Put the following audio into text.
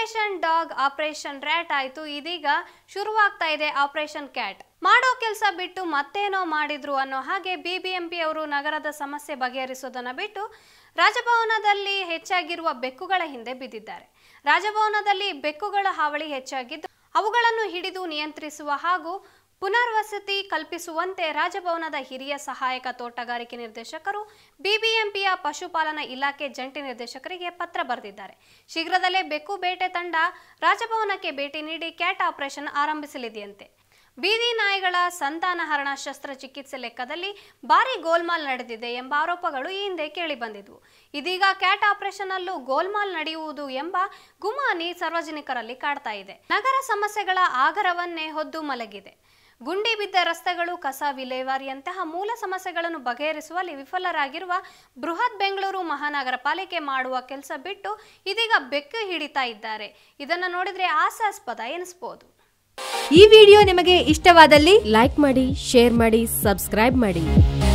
operation dog operation rat ಆಯ್ತು ಇದೀಗ ಶುರುವಾಗ್ತಾ ಇದೆ ಆಪರೇಷನ್ ಕ್ಯಾಟ್ ಮಾಡೋ ಕೆಲಸ ಬಿಟ್ಟು ಮತ್ತೇನೋ ಮಾಡಿದ್ರು ಅನ್ನೋ ಹಾಗೆ ಬಿಬಿಎಂಪಿ ಅವರು ನಗರದ ಸಮಸ್ಯೆ ಬಗೆಹರಿಸೋದನ್ನ ಬಿಟ್ಟು ರಾಜಭವನದಲ್ಲಿ ಹೆಚ್ಚಾಗಿರುವ ಬೆಕ್ಕುಗಳ ಹಿಂದೆ ಬಿದ್ದಿದ್ದಾರೆ ರಾಜಭವನದಲ್ಲಿ ಬೆಕ್ಕುಗಳ ಹಾವಳಿ ಹೆಚ್ಚಾಗಿದ್ದು ಅವುಗಳನ್ನು ಹಿಡಿದು ನಿಯಂತ್ರಿಸುವ ಹಾಗೂ ಪುನರ್ವಸತಿ ಕಲ್ಪಿಸುವಂತೆ ರಾಜಭವನದ ಹಿರಿಯ ಸಹಾಯಕ ತೋಟಗಾರಿಕೆ ನಿರ್ದೇಶಕರು ಬಿಬಿಎಂಪಿಯ ಪಶುಪಾಲನಾ ಇಲಾಖೆ ಜಂಟಿ ನಿರ್ದೇಶಕರಿಗೆ ಪತ್ರ ಬರೆದಿದ್ದಾರೆ ಶೀಘ್ರದಲ್ಲೇ ಬೆಕ್ಕು ಬೇಟೆ ತಂಡ ರಾಜಭವನಕ್ಕೆ ಭೇಟಿ ನೀಡಿ ಕ್ಯಾಟ್ ಆಪರೇಷನ್ ಆರಂಭಿಸಲಿದೆಯಂತೆ ಬೀದಿ ನಾಯಿಗಳ ಸಂತಾನಹರಣ ಶಸ್ತ್ರಚಿಕಿತ್ಸೆ ಲೆಕ್ಕದಲ್ಲಿ ಭಾರಿ ಗೋಲ್ಮಾಲ್ ನಡೆದಿದೆ ಎಂಬ ಆರೋಪಗಳು ಈ ಹಿಂದೆ ಕೇಳಿಬಂದಿದ್ವು ಇದೀಗ ಕ್ಯಾಟ್ ಆಪರೇಷನ್ ಅಲ್ಲೂ ಗೋಲ್ಮಾಲ್ ನಡೆಯುವುದು ಎಂಬ ಗುಮಾನಿ ಸಾರ್ವಜನಿಕರಲ್ಲಿ ಕಾಡ್ತಾ ಇದೆ ನಗರ ಸಮಸ್ಯೆಗಳ ಆಗರವನ್ನೇ ಹೊದ್ದು ಮಲಗಿದೆ ಗುಂಡಿ ಬಿದ್ದ ರಸ್ತೆಗಳು ಕಸ ವಿಲೇವಾರಿಯಂತಹ ಮೂಲ ಸಮಸ್ಯೆಗಳನ್ನು ಬಗೆಹರಿಸುವಲ್ಲಿ ವಿಫಲರಾಗಿರುವ ಬೃಹತ್ ಬೆಂಗಳೂರು ಮಹಾನಗರ ಪಾಲಿಕೆ ಮಾಡುವ ಕೆಲಸ ಬಿಟ್ಟು ಇದೀಗ ಬೆಕ್ಕು ಹಿಡಿತಾ ಇದ್ದಾರೆ ಇದನ್ನು ನೋಡಿದ್ರೆ ಹಾಸ್ಯಾಸ್ಪದ ಎನಿಸ್ಬೋದು ಈ ವಿಡಿಯೋ ನಿಮಗೆ ಇಷ್ಟವಾದಲ್ಲಿ ಲೈಕ್ ಮಾಡಿ ಶೇರ್ ಮಾಡಿ ಸಬ್ಸ್ಕ್ರೈಬ್ ಮಾಡಿ